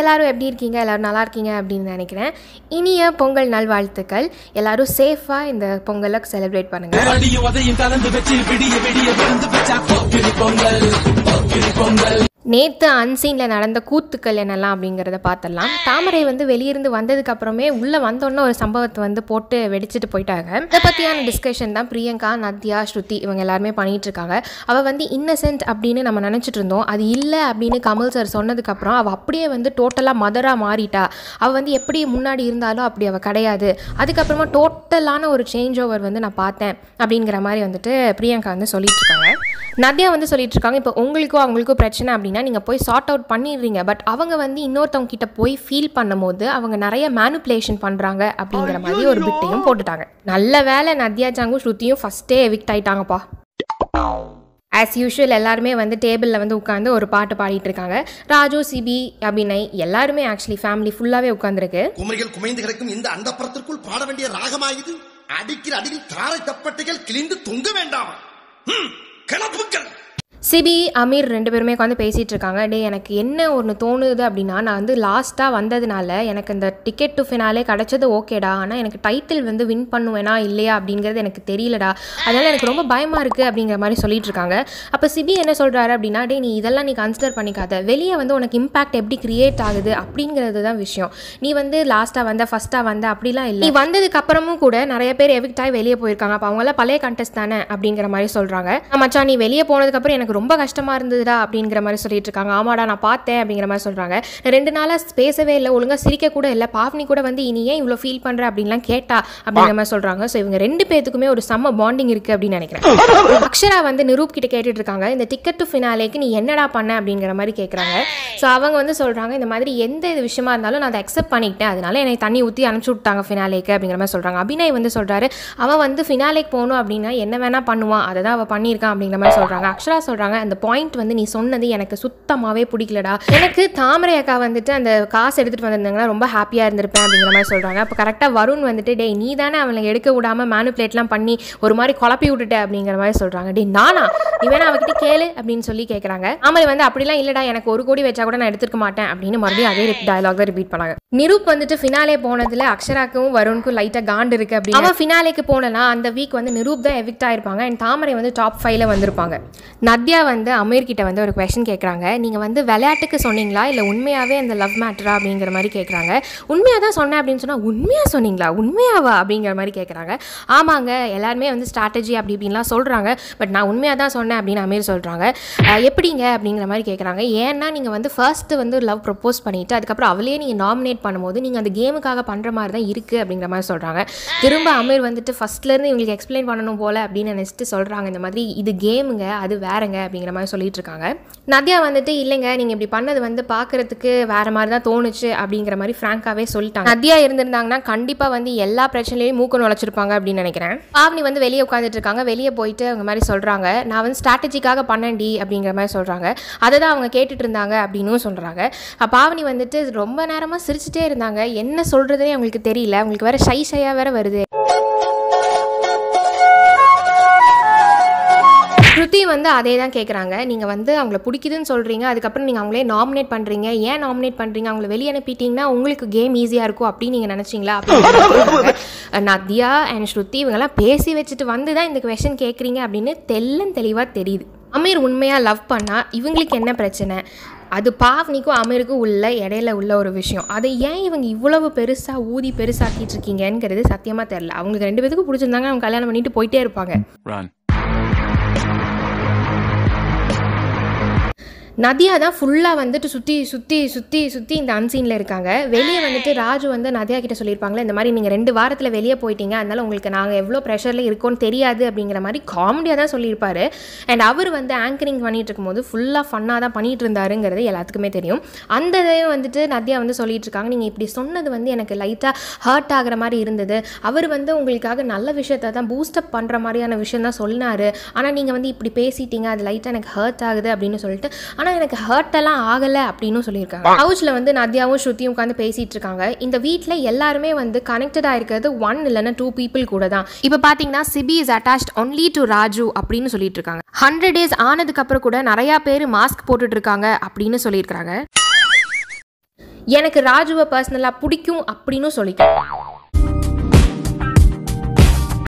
எல்லாரும் எப்படி இருக்கீங்க எல்லாரும் நல்லா இருக்கீங்க அப்படின்னு நினைக்கிறேன் இனிய பொங்கல் நல்வாழ்த்துக்கள் எல்லாரும் சேஃபாக இந்த பொங்கலை செலிப்ரேட் பண்ணுங்கள் அடியும் உதையும் கலந்து வச்சு விடிய விடிய விருந்து வச்சா போக்கிரி பொங்கல் போக்கிரி பொங்கல் நேற்று அன்சீனில் நடந்த கூத்துக்கள் என்னெல்லாம் அப்படிங்கிறத பார்த்துடலாம் தாமரை வந்து வெளியிருந்து வந்ததுக்கு அப்புறமே உள்ளே வந்தோன்னே ஒரு சம்பவத்தை வந்து போட்டு வெடிச்சிட்டு போயிட்டாங்க இதை பற்றியான டிஸ்கஷன் தான் பிரியங்கா நத்யா ஸ்ருதி இவங்க எல்லாருமே பண்ணிட்டு இருக்காங்க அவள் வந்து இன்னசென்ட் அப்படின்னு நம்ம நினச்சிட்டு இருந்தோம் அது இல்லை அப்படின்னு கமல் சார் சொன்னதுக்கப்புறம் அவள் அப்படியே வந்து டோட்டலாக மதராக மாறிட்டா அவள் வந்து எப்படி முன்னாடி இருந்தாலும் அப்படி அவள் கிடையாது அதுக்கப்புறமா டோட்டலான ஒரு சேஞ்ச் ஓவர் வந்து நான் பார்த்தேன் அப்படிங்கிற மாதிரி வந்துட்டு பிரியங்கா வந்து சொல்லிட்டு இருக்காங்க நதியா வந்து சொல்லிட்டு இருக்காங்க இப்போ உங்களுக்கும் அவங்களுக்கும் பிரச்சனை அப்படின்னா நீங்கள் போய் சார்ட் அவுட் பண்ணிடுறீங்க பட் அவங்க வந்து இன்னொருத்தவங்க கிட்ட போய் ஃபீல் பண்ணும்போது அவங்க நிறைய மேனுப்புலேஷன் பண்ணுறாங்க அப்படிங்கிற மாதிரி ஒரு பிட்டையும் போட்டுட்டாங்க நல்ல வேலை நதியா சாங்கும் ஸ்ருதியும் ஃபஸ்ட்டே எவிக்ட் ஆயிட்டாங்கப்பா ஆஸ் யூஷுவல் எல்லாருமே வந்து டேபிளில் வந்து உட்காந்து ஒரு பாட்டு பாடிட்டு இருக்காங்க ராஜு சிபி அபிநய் எல்லாருமே ஆக்சுவலி ஃபேமிலி ஃபுல்லாகவே உட்காந்துருக்கு குமரிகள் குமைந்து கிடக்கும் இந்த அண்டப்புறத்திற்குள் பாட வேண்டிய ராகமாயுது அடிக்கிற அடியில் தாரை தப்பட்டைகள் கிழிந்து தொங்க வேண்டாம் ஹம், கிளப்புக்கள் சிபி அமீர் ரெண்டு பேருமே உட்காந்து பேசிகிட்டு இருக்காங்க டே எனக்கு என்ன ஒன்று தோணுது அப்படின்னா நான் வந்து லாஸ்ட்டாக வந்ததுனால எனக்கு இந்த டிக்கெட் டு ஃபினாலே கிடச்சது ஓகேடா ஆனால் எனக்கு டைட்டில் வந்து வின் பண்ணுவேனா இல்லையா அப்படிங்கிறது எனக்கு தெரியலடா அதனால் எனக்கு ரொம்ப பயமாக இருக்குது அப்படிங்கிற மாதிரி சொல்லிட்டு இருக்காங்க அப்போ சிபி என்ன சொல்கிறாரு அப்படின்னா டே நீ இதெல்லாம் நீ கன்சிடர் பண்ணிக்காத வெளியே வந்து உனக்கு இம்பாக்ட் எப்படி கிரியேட் ஆகுது அப்படிங்கிறது தான் விஷயம் நீ வந்து லாஸ்ட்டாக வந்த ஃபஸ்ட்டாக வந்த அப்படிலாம் இல்லை நீ வந்ததுக்கு அப்புறமும் கூட நிறைய பேர் எவிக்ட் ஆகி வெளியே போயிருக்காங்க அப்போ அவங்களாம் பழைய கண்டஸ்ட் தானே அப்படிங்கிற மாதிரி சொல்கிறாங்க மச்சான் நீ வெளியே போனதுக்கப்புறம் எனக்கு ரொம்ப கஷ்டமாக இருந்ததுடா அப்படிங்கிற மாதிரி சொல்லிட்டு இருக்காங்க ஆமாடா நான் பார்த்தேன் அப்படிங்கிற மாதிரி சொல்கிறாங்க ரெண்டு நாளாக பேசவே இல்லை ஒழுங்காக சிரிக்க கூட இல்லை பாவனி கூட வந்து இனி ஏன் இவ்வளோ ஃபீல் பண்ணுற அப்படின்லாம் கேட்டா அப்படிங்கிற மாதிரி சொல்கிறாங்க ஸோ இவங்க ரெண்டு பேத்துக்குமே ஒரு செம்ம பாண்டிங் இருக்குது அப்படின்னு நினைக்கிறேன் அக்ஷரா வந்து நிரூப் கிட்ட கேட்டுட்டு இருக்காங்க இந்த டிக்கெட் டு ஃபினாலேக்கு நீ என்னடா பண்ண அப்படிங்கிற மாதிரி கேட்குறாங்க ஸோ அவங்க வந்து சொல்கிறாங்க இந்த மாதிரி எந்த இது விஷயமா இருந்தாலும் நான் அதை அக்செப்ட் பண்ணிக்கிட்டேன் அதனால என்னை தண்ணி ஊற்றி அனுப்பிச்சு விட்டாங்க ஃபினாலேக்கு அப்படிங்கிற மாதிரி சொல்கிறாங்க அபிநய் வந்து சொல்கிறாரு அவன் வந்து ஃபினாலேக்கு போகணும் அப்படின்னா என்ன வேணால் பண்ணுவான் அதை தான் அவள் பண்ணியிருக்கான் அப்படிங்கிற மாதிரி சொல்கிறாங்க அக்ஷரா சொல்கிறாங்க அந்த பாயிண்ட் வந்து நீ சொன்னது எனக்கு சுத்தமாகவே பிடிக்கலடா எனக்கு தாமரை அக்கா வந்துட்டு அந்த காசு எடுத்துகிட்டு வந்திருந்தாங்கன்னா ரொம்ப ஹாப்பியாக இருந்திருப்பேன் அப்படிங்கிற மாதிரி சொல்கிறாங்க அப்போ கரெக்டாக வருண் வந்துட்டு டேய் நீ தானே அவனை எடுக்க விடாமல் மேனுப்ளேட்லாம் பண்ணி ஒரு மாதிரி குழப்பி விட்டுட்ட அப்படிங்கிற மாதிரி சொல்கிறாங்க டேய் நானா நீ வேணா அவகிட்ட கேளு அப்படின்னு சொல்லி கேட்குறாங்க தாமரை வந்து அப்படிலாம் இல்லைடா எனக்கு ஒரு கோடி வச்சா கூட நான் எடுத்துருக்க மாட்டேன் அப்படின்னு மறுபடியும் அதே டயலாக் தான் ரிப்பீட் பண்ணாங்க நிரூப் வந்துட்டு ஃபினாலே போனதுல அக்ஷராக்கும் வருணுக்கும் லைட்டாக காண்டு இருக்கு அப்படின்னு அவன் ஃபினாலேக்கு போனனா அந்த வீக் வந்து நிரூப் தான் எவிக்ட் ஆயிருப்பாங்க அண்ட் தாமரை வந்து டாப் ஃபைவ்ல வந்திருப்பாங்க நத்யா வந்து அமீர் கிட்ட வந்து ஒரு கொஷின் கேட்குறாங்க நீங்கள் வந்து விளையாட்டுக்கு சொன்னீங்களா இல்லை உண்மையாகவே அந்த லவ் மேட்டரா அப்படிங்கிற மாதிரி கேட்குறாங்க உண்மையாக தான் சொன்னேன் அப்படின்னு சொன்னால் உண்மையாக சொன்னீங்களா உண்மையாவா அப்படிங்கிற மாதிரி கேட்குறாங்க ஆமாங்க எல்லாருமே வந்து ஸ்ட்ராட்டஜி அப்படி இப்படின்லாம் சொல்கிறாங்க பட் நான் உண்மையாக தான் சொன்னேன் அப்படின்னு அமீர் சொல்கிறாங்க எப்படிங்க அப்படிங்கிற மாதிரி கேட்குறாங்க ஏன்னா நீங்கள் வந்து ஃபர்ஸ்ட்டு வந்து லவ் ப்ரப்போஸ் பண்ணிவிட்டு அதுக்கப்புறம் அவளையே நீங்கள் நாமினேட் பண்ணும்போது நீங்கள் அந்த கேமுக்காக பண்ணுற மாதிரி தான் இருக்குது அப்படிங்கிற மாதிரி சொல்கிறாங்க திரும்ப அமீர் வந்துட்டு ஃபஸ்ட்லேருந்து இவங்களுக்கு எக்ஸ்பிளைன் பண்ணணும் போல் அப்படின்னு நினச்சிட்டு சொல்கிறாங்க இந்த மாதிரி இது கேமுங்க அது வேறங்க அப்படிங்கிற மாதிரி சொல்லிட்டு இருக்காங்க நதியா வந்துட்டு இல்லைங்க நீங்கள் இப்படி பண்ணது வந்து பார்க்கறதுக்கு வேற மாதிரி தான் தோணுச்சு அப்படிங்கிற மாதிரி ஃப்ராங்காகவே சொல்லிட்டாங்க நதியா இருந்திருந்தாங்கன்னா கண்டிப்பாக வந்து எல்லா பிரச்சனையிலையும் மூக்க நுழைச்சிருப்பாங்க அப்படின்னு நினைக்கிறேன் பாவனி வந்து வெளியே உட்காந்துட்டு இருக்காங்க வெளியே போயிட்டு அவங்க மாதிரி சொல்கிறாங்க நான் வந்து ஸ்ட்ராட்டஜிக்காக பண்ணேன்டி அப்படிங்கிற மாதிரி சொல்கிறாங்க அதை தான் அவங்க கேட்டுட்டு இருந்தாங்க அப்படின்னும் சொல்கிறாங்க பாவனி வந்துட்டு ரொம்ப நேரமாக சிரிச்சுட்டே இருந்தாங்க என்ன சொல்கிறதுனே அவங்களுக்கு தெரியல அவங்களுக்கு வேற ஷை ஷையாக வேற வருது ஸ்ருதி வந்து அதே தான் கேட்குறாங்க நீங்கள் வந்து அவங்கள பிடிக்குதுன்னு சொல்கிறீங்க அதுக்கப்புறம் நீங்கள் அவங்களே நாமினேட் பண்ணுறீங்க ஏன் நாமினேட் பண்ணுறீங்க அவங்கள வெளியே அனுப்பிட்டீங்கன்னா உங்களுக்கு கேம் ஈஸியாக இருக்கும் அப்படின்னு நீங்கள் நினச்சிங்களா அப்படின்னு நத்யா அண்ட் ஸ்ருதி இவங்கெல்லாம் பேசி வச்சுட்டு வந்து தான் இந்த கொஷன் கேட்குறீங்க அப்படின்னு தெல்லன் தெளிவாக தெரியுது அமீர் உண்மையாக லவ் பண்ணால் இவங்களுக்கு என்ன பிரச்சனை அது பாவனிக்கும் அமீருக்கும் உள்ள இடையில உள்ள ஒரு விஷயம் அதை ஏன் இவங்க இவ்வளவு பெருசாக ஊதி பெருசாக்கிட்டு இருக்கீங்கங்கிறது சத்தியமாக தெரில அவங்களுக்கு ரெண்டு பேத்துக்கும் பிடிச்சிருந்தாங்க அவங்க கல்யாணம் பண்ணிட்டு போயிட்டே இருப்பாங்க Run. நதியா தான் ஃபுல்லாக வந்துட்டு சுற்றி சுற்றி சுற்றி சுற்றி இந்த அன்சீனில் இருக்காங்க வெளியே வந்துட்டு ராஜு வந்து நதியா கிட்ட சொல்லியிருப்பாங்களே இந்த மாதிரி நீங்கள் ரெண்டு வாரத்தில் வெளியே போயிட்டீங்க அதனால உங்களுக்கு நாங்கள் எவ்வளோ ப்ரெஷரில் இருக்கோன்னு தெரியாது அப்படிங்கிற மாதிரி காமெடியாக தான் சொல்லியிருப்பாரு அண்ட் அவர் வந்து ஆங்கரிங் பண்ணிட்டு இருக்கும்போது ஃபுல்லாக ஃபன்னாக தான் பண்ணிட்டு இருந்தாருங்கிறது எல்லாத்துக்குமே தெரியும் அந்த இதையும் வந்துட்டு நதியா வந்து சொல்லிட்டு இருக்காங்க நீங்கள் இப்படி சொன்னது வந்து எனக்கு லைட்டாக ஹர்ட் ஆகிற மாதிரி இருந்தது அவர் வந்து உங்களுக்காக நல்ல விஷயத்தை தான் பூஸ்டப் பண்ணுற மாதிரியான விஷயம் தான் சொன்னார் ஆனால் நீங்கள் வந்து இப்படி பேசிட்டீங்க அது லைட்டாக எனக்கு ஹர்ட் ஆகுது அப்படின்னு சொல்லிட்டு ஆனால் எனக்கு ஹர்ட் எல்லாம் ஆகலை அப்படின்னு சொல்லியிருக்காங்க ஹவுஸில் வந்து நதியாவும் ஸ்ருதியும் உட்காந்து பேசிட்டு இருக்காங்க இந்த வீட்டில் எல்லாருமே வந்து கனெக்டடாக இருக்கிறது ஒன் இல்லைன்னா டூ பீப்புள் கூட தான் இப்போ பார்த்தீங்கன்னா CB is attached only to Raju அப்படின்னு சொல்லிட்டு இருக்காங்க ஹண்ட்ரட் டேஸ் ஆனதுக்கு அப்புறம் கூட நிறையா பேர் மாஸ்க் போட்டுட்டு இருக்காங்க அப்படின்னு சொல்லியிருக்காங்க எனக்கு ராஜுவை பர்சனலாக பிடிக்கும் அப்படின்னு சொல்லிக்கும்